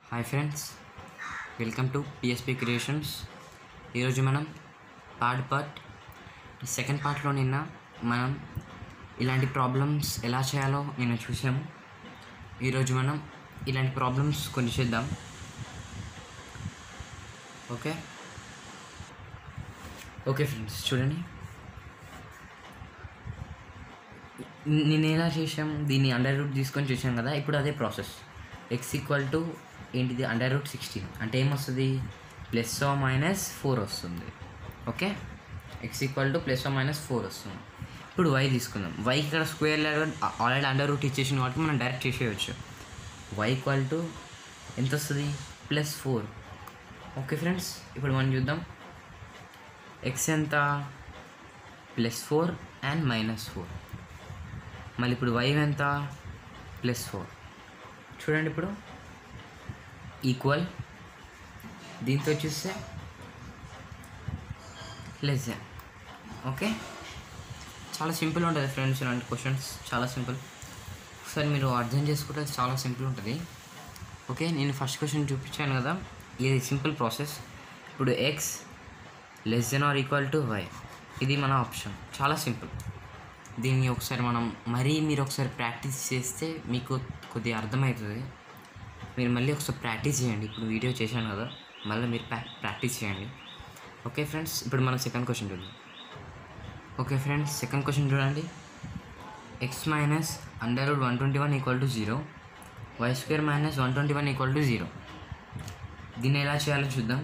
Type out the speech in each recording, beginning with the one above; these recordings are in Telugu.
hi friends welcome to PSP creations ఈరోజు మనం థర్డ్ పార్ట్ సెకండ్ పార్ట్లో నిన్న మనం ఇలాంటి ప్రాబ్లమ్స్ ఎలా చేయాలో నిన్న చూసాము ఈరోజు మనం ఇలాంటి ప్రాబ్లమ్స్ కొన్ని చేద్దాం ఓకే ఓకే ఫ్రెండ్స్ చూడండి నేను ఎలా చేసాం దీన్ని అండర్ రూట్ తీసుకొని చేసాం కదా ఇప్పుడు అదే ప్రాసెస్ ఎక్స్ ఈక్వల్ టు ఏంటిది అండర్ రూట్ సిక్స్టీన్ అంటే ఏమొస్తుంది ప్లస్ ఓ మైనస్ ఫోర్ వస్తుంది okay x equal to plus or minus four వస్తుంది ఇప్పుడు వై తీసుకుందాం వై ఇక్కడ స్క్వేర్ ఆల్రెడీ అండర్ రూట్ ఇచ్చేసిన కాబట్టి మనం డైరెక్ట్ చేసేయచ్చు వై ఈక్వల్ టు ఎంత వస్తుంది ప్లస్ ఫోర్ ఓకే ఫ్రెండ్స్ ఇప్పుడు మనం చూద్దాం ఎక్స్ ఎంత plus four and minus four మళ్ళీ ఇప్పుడు వై ఎంత ప్లస్ ఫోర్ చూడండి ఇప్పుడు ఈక్వల్ దీంతో చూస్తే లెస్ దాన్ ఓకే చాలా సింపుల్ ఉంటుంది ఫ్రెండ్స్ ఇలాంటి క్వశ్చన్స్ చాలా సింపుల్ ఒకసారి మీరు అర్థం చేసుకుంటే చాలా సింపుల్ ఉంటుంది ఓకే నేను ఫస్ట్ క్వశ్చన్ చూపించాను కదా ఇది సింపుల్ ప్రాసెస్ ఇప్పుడు x less than or equal to y ఇది మన ఆప్షన్ చాలా సింపుల్ దీన్ని ఒకసారి మనం మరీ మీరు ఒకసారి ప్రాక్టీస్ చేస్తే మీకు కొద్దిగా అర్థమవుతుంది మీరు మళ్ళీ ఒకసారి ప్రాక్టీస్ చేయండి ఇప్పుడు వీడియో చేశాను కదా మళ్ళీ మీరు ప్రా ప్రాక్టీస్ చేయండి ఓకే ఫ్రెండ్స్ ఇప్పుడు మనం సెకండ్ క్వశ్చన్ చూద్దాం ఓకే ఫ్రెండ్స్ సెకండ్ క్వశ్చన్ చూడండి x minus under root one twenty one equal to zero y square minus one twenty one equal to zero దీన్ని ఎలా చేయాలో చూద్దాం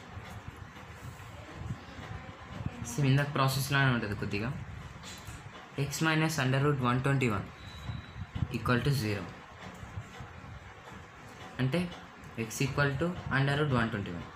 సేమ్ ఇందాక ప్రాసెస్లానే ఉంటుంది కొద్దిగా x minus under root one twenty one equal to zero అంటే x equal to under root one twenty one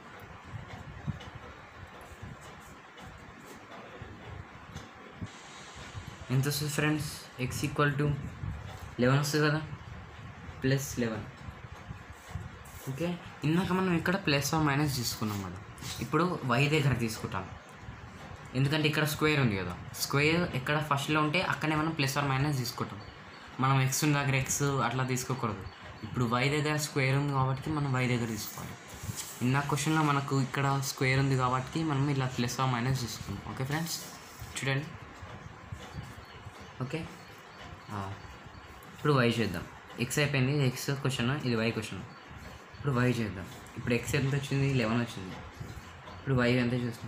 ఎంత వస్తుంది friends x equal to eleven వస్తుంది కదా ప్లస్ లెవెన్ ఓకే ఇందాక మనం ఇక్కడ ప్లస్ ఆర్ మైనస్ తీసుకున్నాం కదా ఇప్పుడు వై దగ్గర తీసుకుంటాం ఎందుకంటే ఇక్కడ స్క్వేర్ ఉంది కదా స్క్వేర్ ఎక్కడ ఫస్ట్లో ఉంటే అక్కడే మనం ప్లస్ ఆర్ మైనస్ తీసుకుంటాం మనం ఎక్స్ ఉన్న దగ్గర ఎక్స్ అట్లా తీసుకోకూడదు ఇప్పుడు వై దగ్గర స్క్వేర్ ఉంది కాబట్టి మనం వై దగ్గర తీసుకోవాలి ఇన్న క్వశ్చన్లో మనకు ఇక్కడ స్క్వేర్ ఉంది కాబట్టి మనం ఇలా ప్లస్ ఆర్ మైనస్ తీసుకున్నాం ఓకే ఫ్రెండ్స్ చూడండి ఓకే ఆ, ఇప్పుడు వై చేద్దాం ఎక్స్ అయిపోయింది ఎక్స్ క్వశ్చన్ ఇది వై క్వశ్చన్ ఇప్పుడు వై చేద్దాం ఇప్పుడు ఎక్స్ ఎంత వచ్చింది లెవెన్ వచ్చింది ఇప్పుడు వై ఎంత చూస్తాం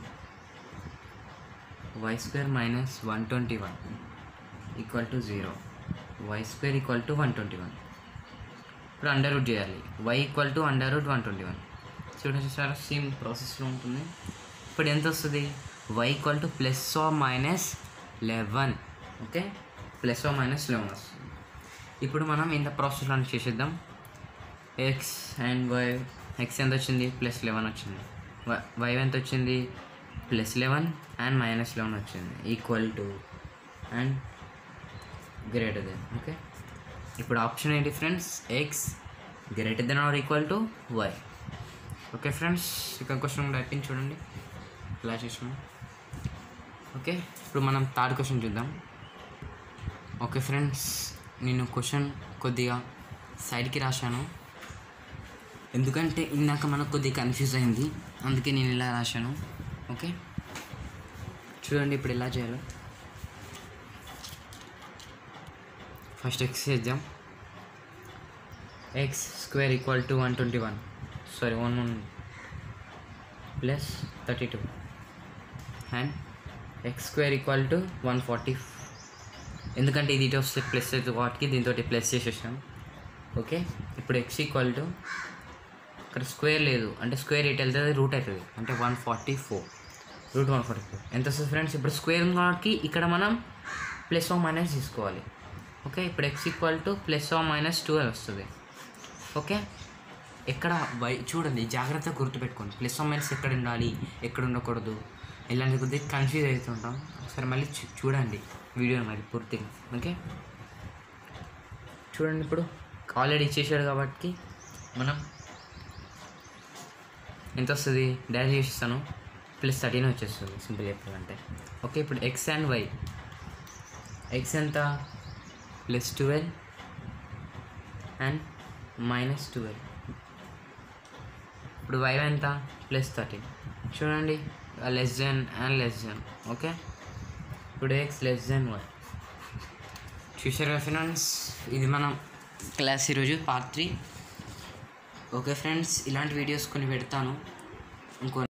y square minus one twenty one equal to zero y square equal to one twenty one ఇప్పుడు అండర్ రూట్ చేయాలి y equal to under root one twenty one చూడండి చాలా సేమ్ ప్రాసెస్లో ఉంటుంది ఇప్పుడు ఎంత వస్తుంది y equal to plus or minus eleven okay plus or minus eleven వస్తుంది ఇప్పుడు మనం ఇంత ప్రాసెస్లో చేసేద్దాం ఎక్స్ అండ్ వై ఎక్స్ ఎంత వచ్చింది ప్లస్ లెవెన్ వచ్చింది వై ఎంత వచ్చింది plus eleven and minus eleven వచ్చింది equal to and greater than okay ఇప్పుడు ఆప్షన్ ఏంటి friends x greater than or equal to y okay friends ఇక్కడ క్వశ్చన్ కూడా అయిపోయింది చూడండి ఇలా చేసాము ఓకే ఇప్పుడు మనం థర్డ్ క్వశ్చన్ చూద్దాం ఓకే ఫ్రెండ్స్ నేను క్వశ్చన్ కొద్దిగా సైడ్కి రాశాను ఎందుకంటే ఇందాక మనకు కొద్దిగా కన్ఫ్యూజ్ అయింది అందుకే నేను ఇలా రాశాను ఓకే చూడండి ఇప్పుడు ఎలా చేయాలో ఫస్ట్ ఎక్స్ చేద్దాం x square equal to one twenty one sorry one one plus thirty two and x square equal to one forty ఎందుకంటే ఇది ఇటు వస్తే ప్లస్ అయితే వాటికి దీంతో ప్లస్ చేసేసాం ఓకే ఇప్పుడు ఎక్స్ ఈక్వల్ టు ఇక్కడ స్క్వేర్ లేదు అంటే స్క్వేర్ ఎయిట్ వెళ్తుంది రూట్ అవుతుంది అంటే one forty four root one forty four ఎంత వస్తుంది ఫ్రెండ్స్ ఇప్పుడు స్క్వేర్ ఉంది కాబట్టి ఇక్కడ మనం ప్లస్ ఓ మైనస్ తీసుకోవాలి ఓకే ఇప్పుడు x equal to plus or minus twelve వస్తుంది ఓకే ఎక్కడ వై చూడండి జాగ్రత్తగా గుర్తుపెట్టుకోండి ప్లస్ ఓ మైనస్ ఎక్కడ ఉండాలి ఎక్కడ ఉండకూడదు ఇలాంటి కొద్దిగా కన్ఫ్యూజ్ అవుతుంటాం ఒకసారి మళ్ళీ చూ- చూడండి వీడియోని మరి పూర్తిగా ఓకే చూడండి ఇప్పుడు ఆల్రెడీ ఇచ్చేసాడు కాబట్టి మనం ఎంత వస్తుంది డైరెక్ట్ చేసేస్తాను ప్లస్ థర్టీన్ వచ్చేస్తుంది సింపుల్ చెప్పాలంటే ఓకే ఇప్పుడు ఎక్స్ అండ్ వై ఎక్స్ ఎంత plus twelve and minus twelve ఇప్పుడు వై ఎంత ప్లస్ థర్టీన్ చూడండి less than and less than okay ఇప్పుడు ఎక్స్ లెస్ దెన్ వై చూసారా ఫ్రెండ్స్ ఇది మనం క్లాస్ ఈరోజు పార్ట్ త్రీ ఓకే ఫ్రెండ్స్ ఇలాంటి వీడియోస్ కొన్ని పెడతాను ఇంకో